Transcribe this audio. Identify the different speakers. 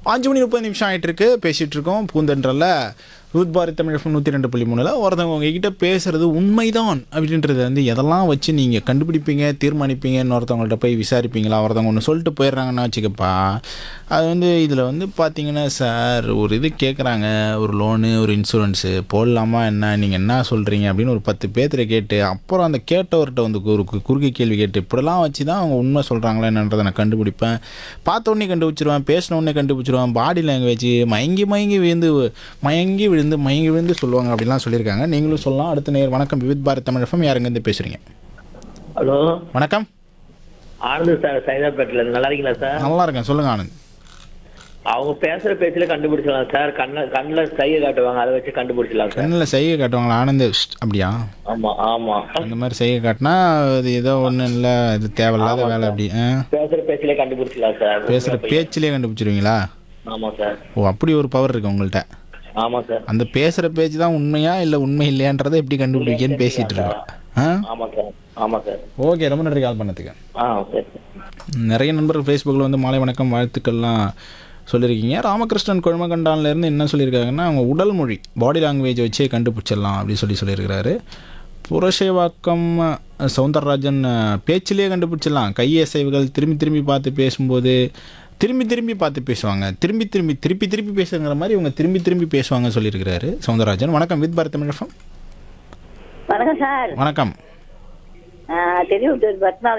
Speaker 1: அஞ்சு மணி முப்பது நிமிஷம் ஆயிட்டு இருக்கு பேசிட்டு இருக்கோம் பூந்தென்றல ரூத் பாரத் தமிழ் எஃப்எம் நூற்றி ரெண்டு புள்ளி மூணில் ஒருத்தவங்க உங்ககிட்ட பேசுறது உண்மைதான் அப்படின்றது வந்து எதெல்லாம் வச்சு நீங்கள் கண்டுபிடிப்பீங்க தீர்மானிப்பீங்கன்னு ஒருத்தவங்கள்ட்ட போய் விசாரிப்பீங்களா ஒருத்தவங்க ஒன்று சொல்லிட்டு போயிடுறாங்கன்னு வச்சுக்கப்பா அது வந்து இதில் வந்து பார்த்தீங்கன்னா சார் ஒரு இது கேட்குறாங்க ஒரு லோனு ஒரு இன்சூரன்ஸு போடலாமா என்ன நீங்கள் என்ன சொல்கிறீங்க அப்படின்னு ஒரு பத்து பேர்த்துல கேட்டு அப்புறம் அந்த கேட்டவர்கிட்ட வந்து ஒரு கு- குறுகிய கேள்வி கேட்டு இப்படிலாம் வச்சு தான் அவங்க உண்மை சொல்கிறாங்களா என்னன்றதை நான் கண்டுபிடிப்பேன் பார்த்த உடனே கண்டுபிடிச்சிருவேன் பேசின உடனே கண்டுபிடிச்சிருவேன் பாடி லாங்குவேஜ் மயங்கி மயங்கி விழுந்து மயங்கி விழுந்து மயங்கி விழுந்து சொல்லுவாங்க அப்படிலாம் சொல்லியிருக்காங்க நீங்களும் சொல்லலாம் அடுத்த நேர் வணக்கம் விவித் பாரத் தமிழ் எஃப்எம் யாருங்கேருந்து பேசுகிறீங்க
Speaker 2: ஹலோ
Speaker 1: வணக்கம்
Speaker 2: ஆனந்த் சார் சைதாப்பேட்டில் இருந்து நல்லா இருக்கீங்களா சார்
Speaker 1: நல்லா இருக்கேன் சொல்லுங்கள் ஆனந்த்
Speaker 2: அவங்க பேசுற பேச்சுல கண்டுபிடிச்சிடலாம் சார் கண்ண கண்ணுல கையை காட்டுவாங்க அதை வச்சு கண்டுபிடிச்சிடலாம் சார்
Speaker 1: கண்ணில் செய்கை காட்டுவாங்களா ஆனந்த் ஷ்ட், அப்படியா
Speaker 2: ஆமா ஆமா
Speaker 1: அந்த மாதிரி செய்கை காட்டினா அது ஏதோ ஒன்றும் இல்லை இது தேவையில்லாத வேலை அப்படி ஆ
Speaker 2: பேசுற பேச்சுல கண்டுபிடிச்சிடலாம் சார்
Speaker 1: பேசுகிற பேச்சிலே கண்டுபிடிச்சிருவீங்களா
Speaker 2: ஆமா சார்
Speaker 1: ஓ அப்படி ஒரு பவர் இருக்கு உங்கள்கிட்ட
Speaker 2: ஆமா சார்
Speaker 1: அந்த பேசுகிற பேச்சு தான் உண்மையா இல்லை உண்மை இல்லையான்றதை எப்படி கண்டுபிடிக்கன்னு பேசிகிட்டு இருக்கோம் ஆ
Speaker 2: ஆமா சார் ஆமா சார்
Speaker 1: ஓகே ரொம்ப நன்றி கால் பண்ணதுக்கு
Speaker 2: ஆ சரி சார்
Speaker 1: நிறைய நண்பர்கள் ஃபேஸ்புக்கில் வந்து மாலை வணக்கம் வாழ்த்துக்கள்லாம் சொல்லியிருக்கீங்க ராமகிருஷ்ணன் கொழுமகண்டான்லேருந்து என்ன சொல்லியிருக்காங்கன்னா அவங்க உடல் மொழி பாடி லாங்குவேஜ் வச்சே கண்டுபிடிச்சிடலாம் அப்படின்னு சொல்லி சொல்லியிருக்கிறாரு புரஷேவாக்கம் சவுந்தரராஜன் பேச்சிலே கண்டுபிடிச்சிடலாம் கையசைவுகள் திரும்பி திரும்பி பார்த்து பேசும்போது திரும்பி திரும்பி பார்த்து பேசுவாங்க திரும்பி திரும்பி திருப்பி திருப்பி பேசுங்கிற மாதிரி இவங்க திரும்பி திரும்பி பேசுவாங்க சொல்லியிருக்கிறாரு சவுந்தரராஜன் வணக்கம் வித் பாரத் தமிழகம்
Speaker 3: வணக்கம் சார்
Speaker 1: வணக்கம்
Speaker 3: தெரியும் பத்மா